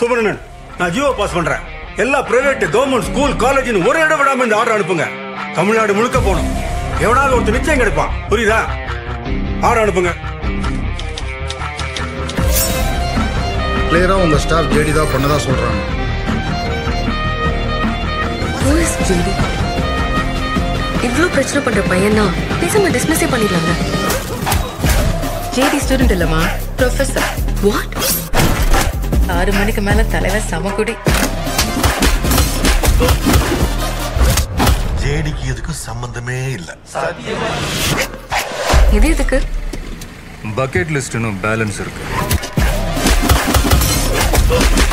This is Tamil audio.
சுப்பிரமணியன் நான் ஜியோ பாஸ் பண்றேன் எல்லா பிரைவேட் கவர்மெண்ட் ஸ்கூல் காலேஜ்னு ஒரு இடம் விடாம இந்த ஆர்டர் அனுப்புங்க தமிழ்நாடு முழுக்க போகணும் எவனாவது ஒருத்தர் நிச்சயம் கிடைப்பான் புரியுதா ஆர்டர் அனுப்புங்க கிளியரா உங்க ஸ்டாஃப் ஜேடி தான் பண்ணதா சொல்றாங்க Who is JD? இவ்ளோ பிரச்சனை பண்ற பையனா பேசாம டிஸ்மிஸே பண்ணிடலாங்க ஜேடி ஸ்டூடெண்ட் இல்லம்மா ப்ரொஃபசர் வாட் ஆறு மணிக்கு மேல தலைவர் சமக்குடி ஜேடிக்கு இதுக்கு சம்பந்தமே இல்ல இது எதுக்கு பக்கெட் லிஸ்ட்னு பேலன்ஸ் இருக்கு